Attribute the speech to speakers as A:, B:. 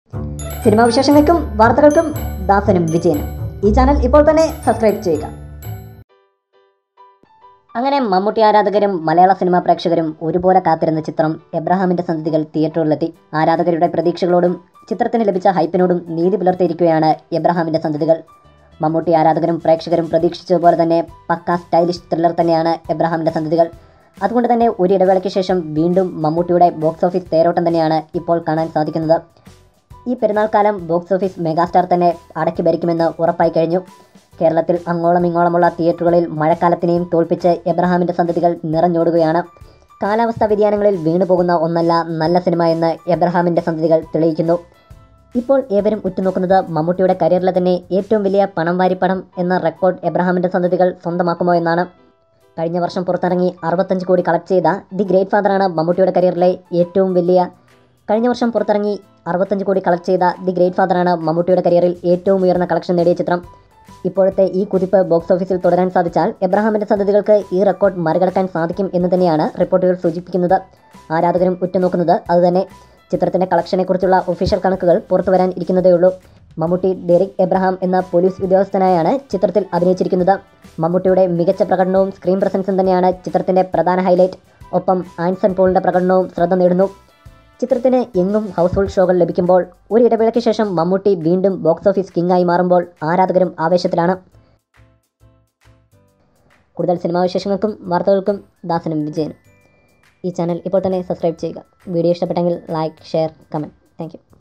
A: cinema വിശേഷങ്ങൾക്കും വാർത്തകൾക്കും ദാസനും വിജയനും ഈ ചാനൽ ഇപ്പോൾ തന്നെ സബ്സ്ക്രൈബ് ചെയ്യുക അങ്ങനെ മമ്മൂട്ടി ആരാധകരും മലയാള സിനിമാ പ്രേക്ഷകരും ഒരുപോലെ കാത്തിരുന്ന ചിത്രം എബ്രഹാമിന്റെ സന്തതികൾ തിയേറ്ററുകളിലെത്തി ആരാധകരുടെ പ്രതീക്ഷകളോടും ചിത്രത്തിന് ലഭിച്ച ഹൈപ്പിനോടും നീതി പുലർത്തിയിരിക്കുകയാണ് എബ്രഹാമിന്റെ സന്തതികൾ മമ്മൂട്ടി ആരാധകരും പ്രേക്ഷകരും പ്രതീക്ഷിച്ചതുപോലെ തന്നെ പക്ക സ്റ്റൈലിഷ് ത്രില്ലർ തന്നെയാണ് എബ്രഹാമിന്റെ സന്തതികൾ അതുകൊണ്ട് തന്നെ ഒരു ഇടവേളയ്ക്ക് ശേഷം വീണ്ടും മമ്മൂട്ടിയുടെ ബോക്സ് ഓഫീസ് തേരോട്ടം തന്നെയാണ് ഇപ്പോൾ കാണാൻ സാധിക്കുന്നത് ഈ പെരുന്നാൾ കാലം ബോക്സ് ഓഫീസ് മെഗാസ്റ്റാർ തന്നെ അടക്കി ഭരിക്കുമെന്ന് ഉറപ്പായി കഴിഞ്ഞു കേരളത്തിൽ അങ്ങോളം ഇങ്ങോളമുള്ള തിയേറ്ററുകളിൽ മഴക്കാലത്തിനെയും തോൽപ്പിച്ച് എബ്രഹാമിൻ്റെ സന്തതികൾ നിറഞ്ഞോടുകയാണ് കാലാവസ്ഥാ വ്യതിയാനങ്ങളിൽ വീണുപോകുന്ന ഒന്നല്ല നല്ല സിനിമ എന്ന് എബ്രഹാമിൻ്റെ സന്തതികൾ തെളിയിക്കുന്നു ഇപ്പോൾ ഏവരും ഉറ്റുനോക്കുന്നത് മമ്മൂട്ടിയുടെ കരിയറിലെ തന്നെ ഏറ്റവും വലിയ പണം വാരിപ്പണം എന്ന റെക്കോർഡ് എബ്രഹാമിൻ്റെ സന്തതികൾ സ്വന്തമാക്കുമോ എന്നാണ് കഴിഞ്ഞ വർഷം പുറത്തിറങ്ങി അറുപത്തഞ്ച് കോടി കളക്ട് ചെയ്ത ദി ഗ്രേറ്റ് ഫാദറാണ് മമ്മൂട്ടിയുടെ കരിയറിലെ ഏറ്റവും വലിയ കഴിഞ്ഞ വർഷം പുറത്തിറങ്ങി അറുപത്തഞ്ച് കോടി കളക്ട് ചെയ്ത ദി ഗ്രേറ്റ് ഫാദറാണ് മമ്മൂട്ടിയുടെ കരിയറിൽ ഏറ്റവും ഉയർന്ന കളക്ഷൻ നേടിയ ചിത്രം ഇപ്പോഴത്തെ ഈ കുതിപ്പ് ബോക്സ് ഓഫീസിൽ തുടരാൻ സാധിച്ചാൽ എബ്രഹാമിന്റെ സന്തതികൾക്ക് ഈ റെക്കോർഡ് മറികടക്കാൻ സാധിക്കും എന്ന് തന്നെയാണ് റിപ്പോർട്ടുകൾ സൂചിപ്പിക്കുന്നത് ആരാധകരും ഉറ്റുനോക്കുന്നത് അതുതന്നെ ചിത്രത്തിന്റെ കളക്ഷനെക്കുറിച്ചുള്ള ഒഫീഷ്യൽ കണക്കുകൾ പുറത്തു വരാൻ ഇരിക്കുന്നതേയുള്ളൂ മമ്മൂട്ടി ഡെറിക് എബ്രഹാം എന്ന പോലീസ് ഉദ്യോഗസ്ഥനായാണ് ചിത്രത്തിൽ അഭിനയിച്ചിരിക്കുന്നത് മമ്മൂട്ടിയുടെ മികച്ച പ്രകടനവും സ്ക്രീൻ പ്രസൻസും തന്നെയാണ് ചിത്രത്തിന്റെ പ്രധാന ഹൈലൈറ്റ് ഒപ്പം ആൻസൺ പോളിന്റെ പ്രകടനവും ശ്രദ്ധ നേടുന്നു ചിത്രത്തിന് എങ്ങും ഹൗസ്ഫുൾ ഷോകൾ ലഭിക്കുമ്പോൾ ഒരു ഇടവേളയ്ക്ക് ശേഷം മമ്മൂട്ടി വീണ്ടും ബോക്സ് ഓഫീസ് കിങ്ങായി മാറുമ്പോൾ ആരാധകരും ആവേശത്തിലാണ് കൂടുതൽ സിനിമാ വിശേഷങ്ങൾക്കും വാർത്തകൾക്കും ദാസനും വിജയനും ഈ ചാനൽ ഇപ്പോൾ തന്നെ സബ്സ്ക്രൈബ് ചെയ്യുക വീഡിയോ ഇഷ്ടപ്പെട്ടെങ്കിൽ ലൈക്ക് ഷെയർ കമൻറ്റ് താങ്ക്